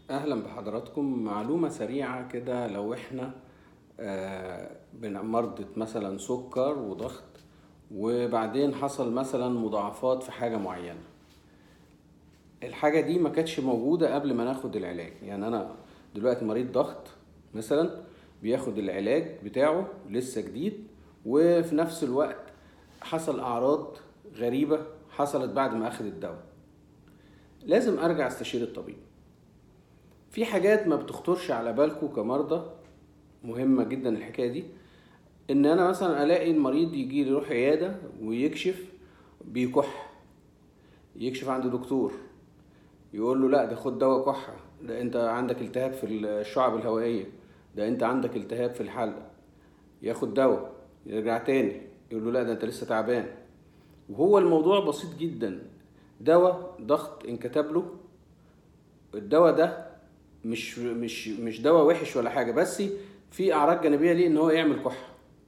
اهلا بحضراتكم معلومه سريعه كده لو احنا آه، بن- مرضى مثلا سكر وضغط وبعدين حصل مثلا مضاعفات في حاجه معينه الحاجه دي ما كانتش موجوده قبل ما ناخد العلاج يعني انا دلوقتي مريض ضغط مثلا بياخد العلاج بتاعه لسه جديد وفي نفس الوقت حصل اعراض غريبه حصلت بعد ما اخد الدواء لازم ارجع استشير الطبيب في حاجات ما بتخطرش على بالكم كمرضى مهمة جدا الحكاية دي ان انا مثلا الاقي المريض يجي لي يروح عيادة ويكشف بيكح يكشف عند دكتور يقول له لا ده خد دواء كحة ده انت عندك التهاب في الشعب الهوائية ده انت عندك التهاب في الحلق ياخد دواء يرجع تاني يقول له لا ده انت لسه تعبان وهو الموضوع بسيط جدا دواء ضغط انكتب له الدواء ده مش مش مش دواء وحش ولا حاجه بس في اعراض جانبيه ليه ان هو يعمل كحه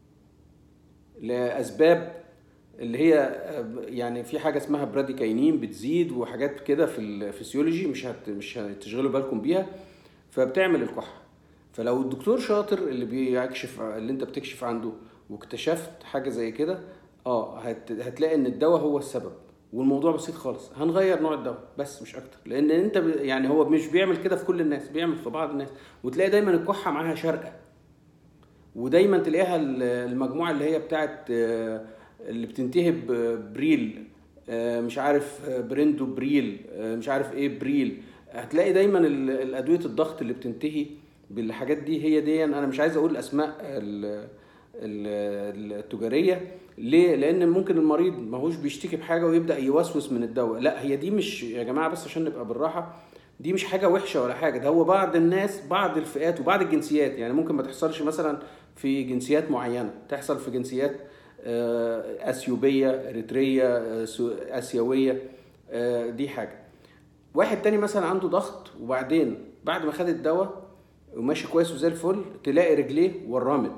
لاسباب اللي هي يعني في حاجه اسمها براديكاينين بتزيد وحاجات كده في الفسيولوجي مش هت مش هتشغلوا بالكم بيها فبتعمل الكحه فلو الدكتور شاطر اللي بيكشف اللي انت بتكشف عنده واكتشفت حاجه زي كده اه هت هتلاقي ان الدواء هو السبب والموضوع بسيط خالص هنغير نوع الدواء بس مش اكتر لان انت ب... يعني هو مش بيعمل كده في كل الناس بيعمل في بعض الناس وتلاقي دايما الكحه معاها شرقه ودايما تلاقيها ال- المجموعه اللي هي بتاعت آه، اللي بتنتهي ببريل آه، مش عارف آه، بريندو بريل آه، مش عارف ايه بريل هتلاقي دايما ال- الادويه الضغط اللي بتنتهي بالحاجات دي هي دي انا مش عايز اقول اسماء ال- ال- التجاريه ليه لان ممكن المريض ما هوش بيشتكي بحاجه ويبدا يوسوس من الدواء لا هي دي مش يا جماعه بس عشان نبقى بالراحه دي مش حاجه وحشه ولا حاجه ده هو بعض الناس بعض الفئات وبعض الجنسيات يعني ممكن ما تحصلش مثلا في جنسيات معينه تحصل في جنسيات آه، اثيوبيه اريتريه آه، سو- اسيويه آه، دي حاجه واحد تاني مثلا عنده ضغط وبعدين بعد ما خد الدواء وماشي كويس وزي الفل تلاقي رجليه ورمت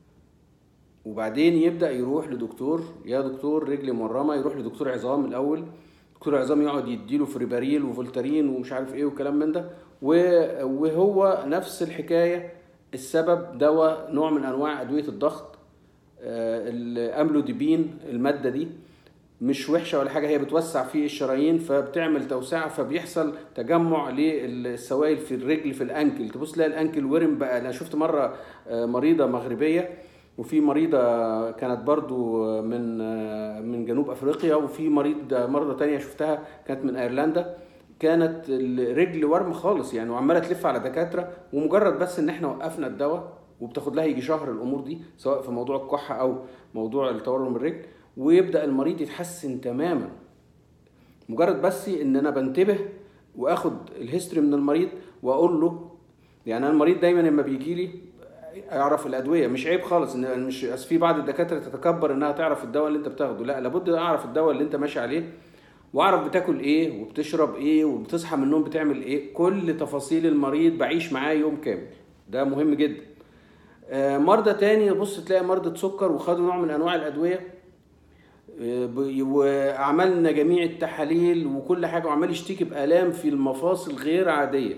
وبعدين يبدا يروح لدكتور يا دكتور رجلي مورمه يروح لدكتور عظام الاول دكتور عظام يقعد يديله فريباريل وفولتارين ومش عارف ايه وكلام من ده و- وهو نفس الحكايه السبب دواء نوع من انواع ادويه الضغط آه، الاملوديبين الماده دي مش وحشه ولا حاجه هي بتوسع في الشرايين فبتعمل توسعه فبيحصل تجمع للسوائل في الرجل في الانكل تبص تلاقي الانكل ورم بقى انا شفت مره آه، مريضه مغربيه وفي مريضه كانت برضو من آه، من جنوب افريقيا وفي مريض مرضى تانية شفتها كانت من ايرلندا كانت الرجل ورم خالص يعني وعماله تلف على دكاتره ومجرد بس ان احنا وقفنا الدواء وبتاخد لها يجي شهر الامور دي سواء في موضوع الكحه او موضوع التورم الرجل ويبدا المريض يتحسن تماما مجرد بس ان انا بنتبه واخد الهيستوري من المريض واقول له يعني انا المريض دايما لما بيجي لي اعرف الادويه مش عيب خالص ان مش أصل في بعض الدكاتره تتكبر انها تعرف الدواء اللي انت بتاخده لا لابد اعرف الدواء اللي انت ماشي عليه واعرف بتاكل ايه وبتشرب ايه وبتصحى من النوم بتعمل ايه كل تفاصيل المريض بعيش معاه يوم كامل ده مهم جدا آه، مرضى تاني بص تلاقي مرضى سكر وخدوا نوع من انواع الادويه آه، ب- وعملنا جميع التحاليل وكل حاجه وعمال يشتكي بالام في المفاصل غير عاديه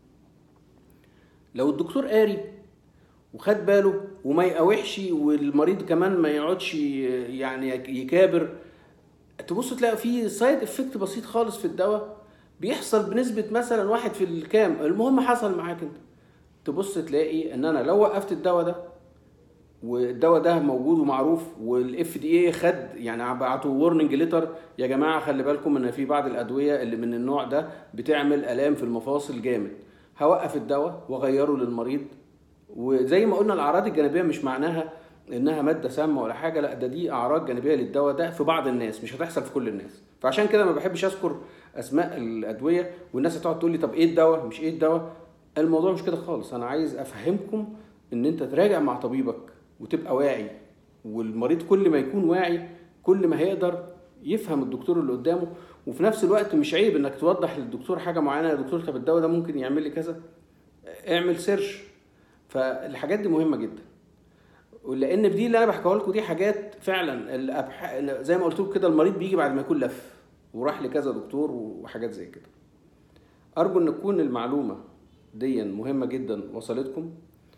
لو الدكتور قاري وخد باله وما يقاوحش والمريض كمان ما يقعدش يعني يكابر تبص تلاقي في سايد افكت بسيط خالص في الدواء بيحصل بنسبة مثلا واحد في الكام المهم حصل معاك انت تبص تلاقي ان انا لو وقفت الدواء ده والدواء ده موجود ومعروف والاف دي اي خد يعني بعتوا ورنينج ليتر يا جماعه خلي بالكم ان في بعض الادويه اللي من النوع ده بتعمل الام في المفاصل جامد هوقف الدواء واغيره للمريض وزي ما قلنا الاعراض الجانبيه مش معناها انها ماده سامه ولا حاجه لا ده دي اعراض جانبيه للدواء ده في بعض الناس مش هتحصل في كل الناس فعشان كده ما بحبش اذكر اسماء الادويه والناس هتقعد تقول لي طب ايه الدواء مش ايه الدواء الموضوع مش كده خالص انا عايز افهمكم ان انت تراجع مع طبيبك وتبقى واعي والمريض كل ما يكون واعي كل ما هيقدر يفهم الدكتور اللي قدامه وفي نفس الوقت مش عيب انك توضح للدكتور حاجه معينه يا دكتور طب الدواء ده ممكن يعمل لي كذا اعمل سيرش فالحاجات دي مهمه جدا لان دي اللي انا بحكيها لكم دي حاجات فعلا الأبح... زي ما قلت لكم كده المريض بيجي بعد ما يكون لف وراح لكذا دكتور وحاجات زي كده ارجو ان تكون المعلومه دي مهمة جدا وصلتكم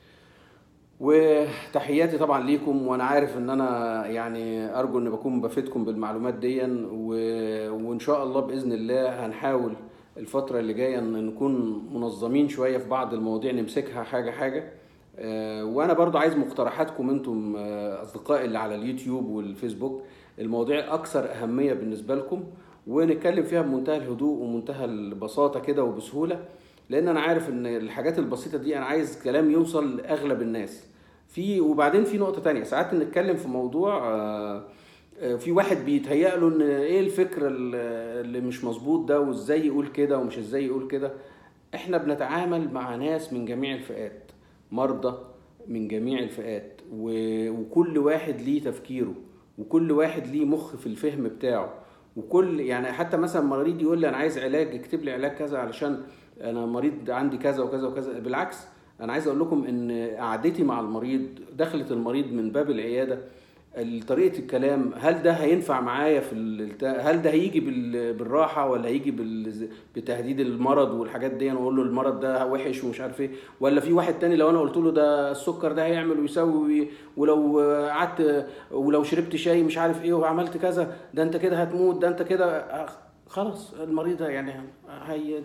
وتحياتي طبعا ليكم وانا عارف ان انا يعني ارجو ان بكون بفيدكم بالمعلومات دي و... وان شاء الله باذن الله هنحاول الفترة اللي جاية ان نكون منظمين شوية في بعض المواضيع نمسكها حاجة حاجة آه، وانا برضو عايز مقترحاتكم انتم آه، اصدقائي اللي على اليوتيوب والفيسبوك المواضيع اكثر اهمية بالنسبة لكم ونتكلم فيها بمنتهى الهدوء ومنتهى البساطة كده وبسهولة لان انا عارف ان الحاجات البسيطة دي انا عايز كلام يوصل لاغلب الناس في وبعدين في نقطة تانية ساعات نتكلم في موضوع آه، آه، في واحد بيتهيأ له ان ايه الفكر ال- اللي مش مظبوط ده وازاي يقول كده ومش ازاي يقول كده احنا بنتعامل مع ناس من جميع الفئات مرضى من جميع الفئات و- وكل واحد ليه تفكيره وكل واحد ليه مخ في الفهم بتاعه وكل يعني حتى مثلا مريض يقول لي انا عايز علاج اكتب لي علاج كذا علشان انا مريض عندي كذا وكذا وكذا بالعكس انا عايز اقول لكم ان قعدتي مع المريض دخلت المريض من باب العياده طريقه الكلام هل ده هينفع معايا في الت- هل ده هيجي بال- بالراحه ولا هيجي بال- بتهديد المرض والحاجات دي واقول له المرض ده وحش ومش عارف ايه ولا في واحد تاني لو انا قلت له ده السكر ده هيعمل ويسوي ولو قعدت ولو شربت شاي مش عارف ايه وعملت كذا ده انت كده هتموت ده انت كده خلاص المريض يعني هي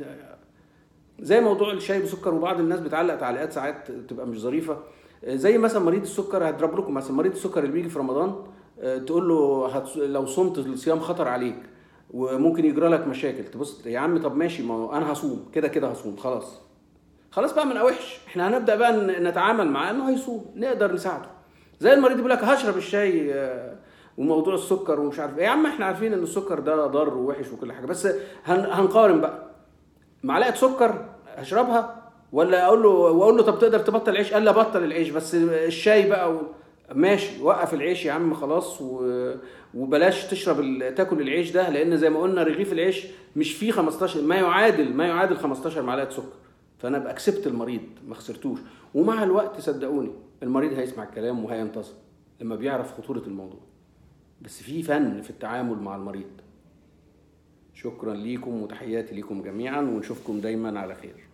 زي موضوع الشاي بسكر وبعض الناس بتعلق تعليقات ساعات تبقى مش ظريفه زي مثلا مريض السكر هضرب لكم مثلا مريض السكر اللي بيجي في رمضان آه، تقول له هتص... لو صمت الصيام خطر عليك وممكن يجرى لك مشاكل تبص يا عم طب ماشي ما هو انا هصوم كده كده هصوم خلاص خلاص بقى من اوحش احنا هنبدا بقى ن- نتعامل معاه انه هيصوم نقدر نساعده زي المريض بيقول لك هشرب الشاي آه، وموضوع السكر ومش عارف ايه يا عم احنا عارفين ان السكر ده ضار ووحش وكل حاجه بس هن... هنقارن بقى معلقه سكر اشربها ولا اقول له واقول له طب تقدر تبطل عيش قال لي بطل العيش بس الشاي بقى و... ماشي وقف العيش يا عم خلاص و... وبلاش تشرب ال... تاكل العيش ده لان زي ما قلنا رغيف العيش مش فيه 15 ما يعادل ما يعادل 15 معلقه سكر فانا ابقى كسبت المريض ما خسرتوش ومع الوقت صدقوني المريض هيسمع الكلام وهينتصر لما بيعرف خطوره الموضوع بس في فن في التعامل مع المريض شكرا ليكم وتحياتي ليكم جميعا ونشوفكم دايما على خير